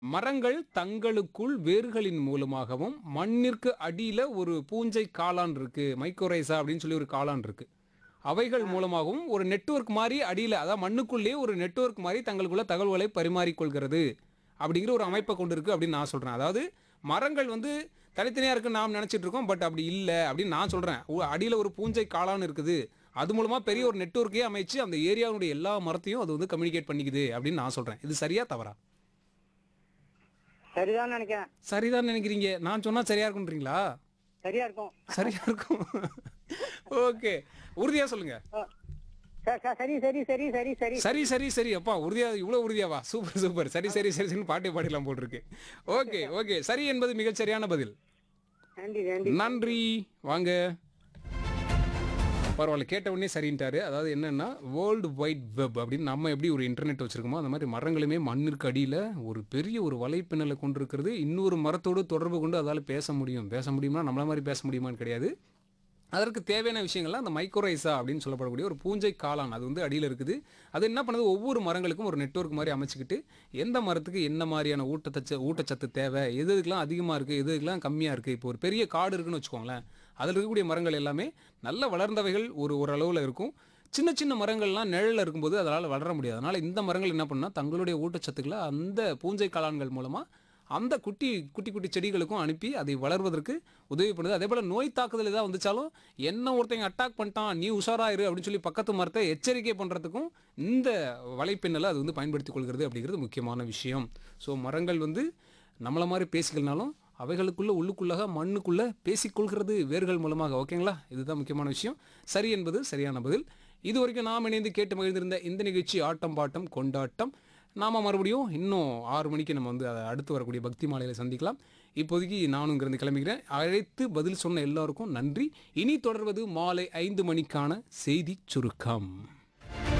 மரங்கள் தங்களுக்குள் வேர்களின் மூலமாகவும் மண்ணிற்கு அடியில ஒரு பூஞ்சை காளான் இருக்கு மைக்ரோரைசா அப்படின்னு சொல்லி ஒரு காளான் இருக்கு அவைகள் மூலமாகவும் ஒரு நெட்வொர்க் மாதிரி அடியில அதாவது மண்ணுக்குள்ளேயே ஒரு நெட்வொர்க் மாதிரி தங்களுக்குள்ள தகவல்களை பரிமாறிக்கொள்கிறது அப்படிங்கிற ஒரு அமைப்பை கொண்டு இருக்கு அப்படின்னு நான் சொல்றேன் அதாவது மரங்கள் வந்து தனித்தனியா இருக்குன்னு நாம் நினைச்சிட்டு இருக்கோம் பட் அப்படி இல்லை அப்படின்னு நான் சொல்றேன் உ- அடியில ஒரு பூஞ்சை காளான் இருக்குது அது மூலமா பெரிய ஒரு நெட்வொர்க்கே அமைச்சு அந்த ஏரியாவுடைய எல்லா மரத்தையும் அது வந்து கம்யூனிகேட் பண்ணிக்குது அப்படின்னு நான் சொல்றேன் இது சரியா தவறா சரிதான் நினைக்கிறேன் சரிதான் நினைக்கிறீங்க நான் சொன்னா சரியா இருக்குன்றீங்களா சரியா இருக்கும் சரியா இருக்கும் ஓகே உறுதியா சொல்லுங்க ஆ. ச- ச- சரி சரி சரி சரி சரி சரி சரி சரி அப்பா உறுதியா இவ்வளவு உறுதியாவா சூப்பர் சூப்பர் சரி சரி சரி சரின்னு பாட்டே பாடிலாம் போட்டிருக்கு ஓகே ஓகே சரி என்பது மிகச் சரியான பதில் நன்றி நன்றி நன்றி வாங்க பரவாயில்ல கேட்ட உடனே சரின்ட்டாரு அதாவது என்னன்னா வேர்ல்டு வைட் வெப் அப்படின்னு நம்ம எப்படி ஒரு இன்டர்நெட் வச்சிருக்கோமோ அந்த மாதிரி மரங்களுமே மண்ணிற்கு அடியில் ஒரு பெரிய ஒரு வலைப்பின்னலை கொண்டிருக்கிறது இன்னொரு மரத்தோடு தொடர்பு கொண்டு அதால் பேச முடியும் பேச முடியுமா நம்மள மாதிரி பேச முடியுமான்னு கிடையாது அதற்கு தேவையான விஷயங்கள்லாம் அந்த மைக்ரோரைசா அப்படின்னு சொல்லப்படக்கூடிய ஒரு பூஞ்சை காளான் அது வந்து அடியில் இருக்குது அது என்ன பண்ணுது ஒவ்வொரு மரங்களுக்கும் ஒரு நெட்வொர்க் மாதிரி அமைச்சுக்கிட்டு எந்த மரத்துக்கு என்ன மாதிரியான ஊட்டச்சத்து ஊட்டச்சத்து தேவை எது எதுக்கெல்லாம் அதிகமாக இருக்குது எது எதுக்கெல்லாம் கம்மியாக இருக்குது இப்போ ஒரு பெரிய காடு இருக்குன்னு வச்சுக்கோங்களேன் அதில் இருக்கக்கூடிய மரங்கள் எல்லாமே நல்ல வளர்ந்தவைகள் ஒரு ஓரளவில் இருக்கும் சின்ன சின்ன மரங்கள்லாம் நிழலில் இருக்கும்போது அதனால் வளர முடியாது அதனால் இந்த மரங்கள் என்ன பண்ணால் தங்களுடைய ஊட்டச்சத்துக்களை அந்த பூஞ்சை காளான்கள் மூலமாக அந்த குட்டி குட்டி குட்டி செடிகளுக்கும் அனுப்பி அதை வளர்வதற்கு உதவி பண்ணுது அதே போல் நோய் தாக்குதல் ஏதாவது வந்துச்சாலும் என்ன ஒருத்தங்க அட்டாக் பண்ணிட்டான் நீ உஷாராயிரு அப்படின்னு சொல்லி பக்கத்து மரத்தை எச்சரிக்கை பண்ணுறதுக்கும் இந்த வலைப்பின்னலை அது வந்து பயன்படுத்திக் கொள்கிறது அப்படிங்கிறது முக்கியமான விஷயம் ஸோ மரங்கள் வந்து நம்மளை மாதிரி பேசிக்கலனாலும் அவைகளுக்குள்ள உள்ளுக்குள்ளாக மண்ணுக்குள்ள பேசிக்கொள்கிறது வேர்கள் மூலமாக ஓகேங்களா இதுதான் முக்கியமான விஷயம் சரி என்பது சரியான பதில் இது வரைக்கும் நாம் இணைந்து கேட்டு மகிழ்ந்திருந்த இந்த நிகழ்ச்சி ஆட்டம் பாட்டம் கொண்டாட்டம் நாம மறுபடியும் இன்னும் ஆறு மணிக்கு நம்ம வந்து அதை அடுத்து வரக்கூடிய பக்தி மாலையில் சந்திக்கலாம் இப்போதைக்கு நானும் இங்கிருந்து கிளம்பிக்கிறேன் அழைத்து பதில் சொன்ன எல்லாருக்கும் நன்றி இனி தொடர்வது மாலை ஐந்து மணிக்கான செய்தி சுருக்கம்